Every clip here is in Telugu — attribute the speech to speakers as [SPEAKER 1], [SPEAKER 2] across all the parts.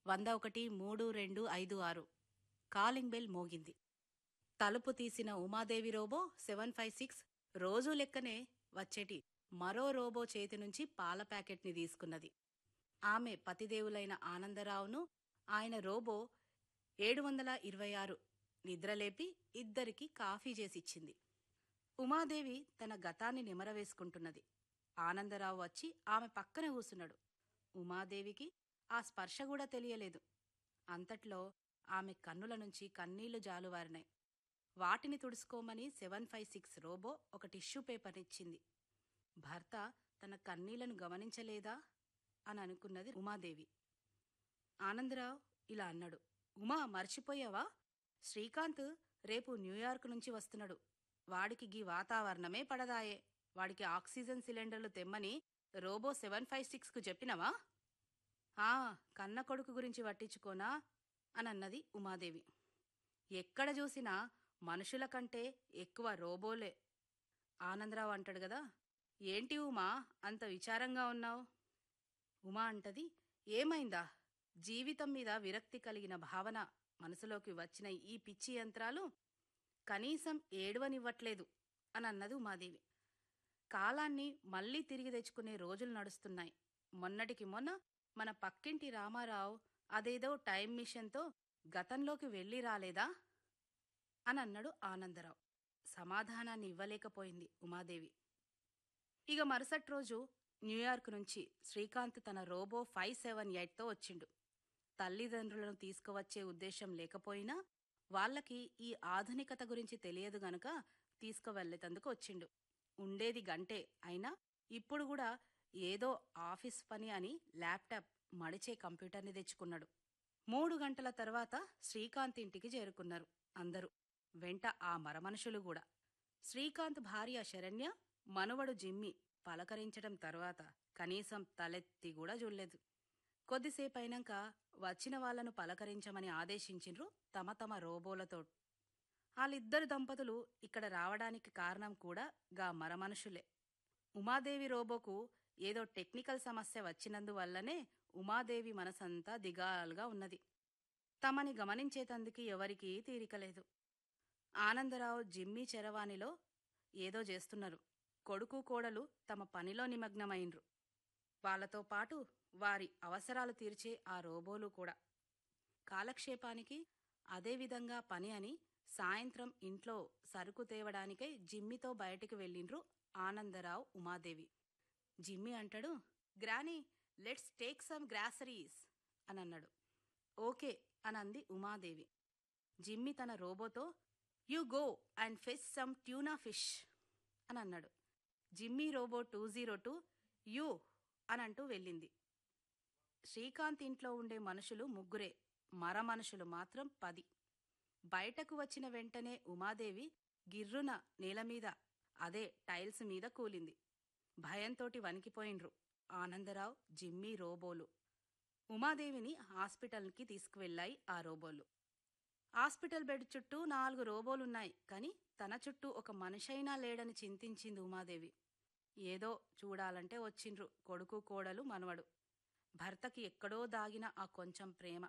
[SPEAKER 1] వంద ఒకటి మూడు రెండు ఐదు ఆరు కాలింగ్ బెల్ మోగింది తలుపు తీసిన Umadevi robo seven five six రోజూ లెక్కనే వచ్చేటి మరో రోబో చేతి నుంచి పాల ప్యాకెట్ని తీసుకున్నది ఆమె పతిదేవులైన ఆనందరావును ఆయన రోబో ఏడు వందల ఇరవై ఆరు నిద్రలేపి ఇద్దరికి కాఫీ చేసిచ్చింది ఉమాదేవి తన గతాన్ని నిమరవేసుకుంటున్నది ఆనందరావు వచ్చి ఆమె పక్కన కూసున్నాడు ఉమాదేవికి ఆ స్పర్శ కూడా తెలియలేదు అంతట్లో ఆమె కన్నుల నుంచి కన్నీళ్లు జాలువారినాయి వాటిని తుడుచుకోమని సెవెన్ ఫైవ్ సిక్స్ రోబో ఒక టిష్యూ పేపర్ ఇచ్చింది భర్త తన కన్నీళ్లను గమనించలేదా అని అనుకున్నది ఉమాదేవి ఆనందరావు ఇలా అన్నాడు ఉమా మర్చిపోయావా శ్రీకాంత్ రేపు న్యూయార్క్ నుంచి వస్తున్నాడు వాడికి గీ వాతావరణమే పడదాయే వాడికి ఆక్సిజన్ సిలిండర్లు తెమ్మని రోబో సెవెన్ ఫైవ్ సిక్స్కు చెప్పినవా ఆ కన్న కొడుకు గురించి పట్టించుకోనా అని అన్నది ఉమాదేవి ఎక్కడ చూసినా మనుషుల కంటే ఎక్కువ రోబోలే ఆనందరావు అంటాడు గదా ఏంటి ఉమా అంత విచారంగా ఉన్నావు ఉమా అంటది ఏమైందా జీవితం మీద విరక్తి కలిగిన భావన మనసులోకి వచ్చిన ఈ పిచ్చి యంత్రాలు కనీసం ఏడవనివ్వట్లేదు అని అన్నది ఉమాదేవి కాలాన్ని మళ్ళీ తిరిగి తెచ్చుకునే రోజులు నడుస్తున్నాయి మొన్నటికి మొన్న మన పక్కింటి రామారావు అదేదో టైం మిషన్తో గతంలోకి వెళ్ళి రాలేదా అని అన్నాడు ఆనందరావు సమాధానాన్ని ఇవ్వలేకపోయింది ఉమాదేవి ఇక మరుసటి రోజు న్యూయార్క్ నుంచి శ్రీకాంత్ తన రోబో ఫైవ్ సెవెన్ ఎయిట్తో వచ్చిండు తల్లిదండ్రులను తీసుకువచ్చే ఉద్దేశం లేకపోయినా వాళ్ళకి ఈ ఆధునికత గురించి తెలియదు గనుక తీసుకువెళ్ళేతందుకు వచ్చిండు ఉండేది గంటే అయినా ఇప్పుడు కూడా ఏదో ఆఫీస్ పని అని ల్యాప్టాప్ మడిచే కంప్యూటర్ని తెచ్చుకున్నాడు మూడు గంటల తర్వాత శ్రీకాంత్ ఇంటికి చేరుకున్నారు అందరూ వెంట ఆ మరమనుషులు కూడా శ్రీకాంత్ భార్య శరణ్య మనవడు జిమ్మి పలకరించడం తర్వాత కనీసం తలెత్తి కూడా చూడలేదు కొద్దిసేపైనాక వచ్చిన వాళ్లను పలకరించమని ఆదేశించిండ్రు తమ తమ రోబోలతో వాళ్ళిద్దరు దంపతులు ఇక్కడ రావడానికి కారణం కూడా గా మరమనుషులే ఉమాదేవి రోబోకు ఏదో టెక్నికల్ సమస్య వచ్చినందువల్లనే ఉమాదేవి మనసంతా దిగాలుగా ఉన్నది తమని గమనించేతందుకు ఎవరికీ తీరికలేదు ఆనందరావు జిమ్మీ చెరవాణిలో ఏదో చేస్తున్నారు కొడుకు కోడలు తమ పనిలో నిమగ్నమైండ్రు వాళ్లతో పాటు వారి అవసరాలు తీర్చే ఆ రోబోలు కూడా కాలక్షేపానికి అదేవిధంగా పని అని సాయంత్రం ఇంట్లో సరుకు తేవడానికై జిమ్మితో బయటికి వెళ్ళిండ్రు ఆనందరావు ఉమాదేవి జిమ్మి అంటాడు granny let's take some groceries అని అన్నాడు ఓకే అని అంది ఉమాదేవి జిమ్మి తన రోబోతో you go and fetch some tuna fish అని అన్నాడు Jimmy robo two zero two you అని అంటూ వెళ్ళింది శ్రీకాంత్ ఇంట్లో ఉండే మనుషులు ముగ్గురే మర మనుషులు మాత్రం పది బయటకు వచ్చిన వెంటనే ఉమాదేవి గిర్రున నేలమీద అదే టైల్స్ మీద కూలింది భయంతోటి వణికిపోయిండ్రు ఆనందరావు జిమ్మీ రోబోలు ఉమాదేవిని హాస్పిటల్కి తీసుకువెళ్ళాయి ఆ రోబోలు హాస్పిటల్ బెడ్ చుట్టూ నాలుగు రోబోలున్నాయి కాని తన చుట్టూ ఒక మనిషైనా లేడని చింతించింది ఉమాదేవి ఏదో చూడాలంటే వచ్చిండ్రు కొడుకు కోడలు మనవడు భర్తకి ఎక్కడో దాగిన ఆ కొంచెం ప్రేమ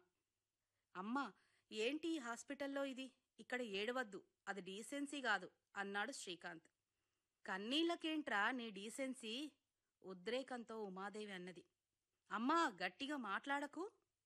[SPEAKER 1] అమ్మా ఏంటి ఈ హాస్పిటల్లో ఇది ఇక్కడ ఏడవద్దు అది డీసెన్సీ కాదు అన్నాడు శ్రీకాంత్ కన్నీళ్ళకేంట్రా నీ డీసెన్సీ ఉద్రేకంతో ఉమాదేవి అన్నది అమ్మా గట్టిగా మాట్లాడకు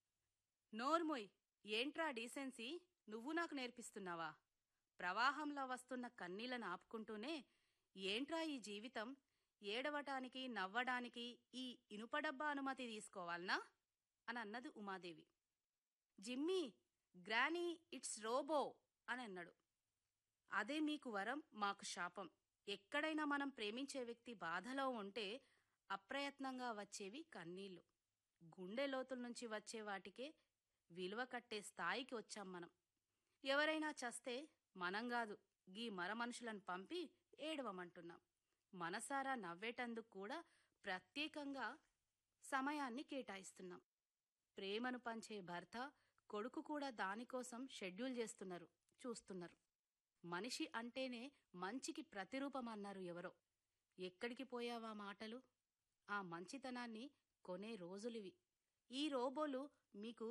[SPEAKER 1] నోర్మోయ్ ఏంట్రా డీసెన్సీ నువ్వు నాకు నేర్పిస్తున్నావా ప్రవాహంలో వస్తున్న కన్నీళ్లను ఆపుకుంటూనే ఏంట్రా ఈ జీవితం ఏడవటానికి నవ్వడానికి ఈ ఇనుపడబ్బా అనుమతి తీసుకోవాలనా అని అన్నది Umadevi Jimmy granny it's robo అని అన్నాడు అదే మీకు వరం మాకు శాపం ఎక్కడైనా మనం ప్రేమించే వ్యక్తి బాధలో ఉంటే అప్రయత్నంగా వచ్చేవి కన్నీళ్లు గుండె లోతుల నుంచి వచ్చే వాటికే విలువ కట్టే స్థాయికి వచ్చాం మనం ఎవరైనా చస్తే మనం కాదు గీ మరమనుషులను పంపి ఏడవమంటున్నాం మనసారా నవ్వేటందుకు కూడా ప్రత్యేకంగా సమయాన్ని కేటాయిస్తున్నాం ప్రేమను పంచే భర్త కొడుకు కూడా దానికోసం షెడ్యూల్ చేస్తున్నారు చూస్తున్నారు మనిషి అంటేనే మంచికి ప్రతిరూపం అన్నారు ఎవరో ఎక్కడికి పోయావా మాటలు ఆ మంచితనాన్ని కొనే రోజులివి ఈ రోబోలు మీకు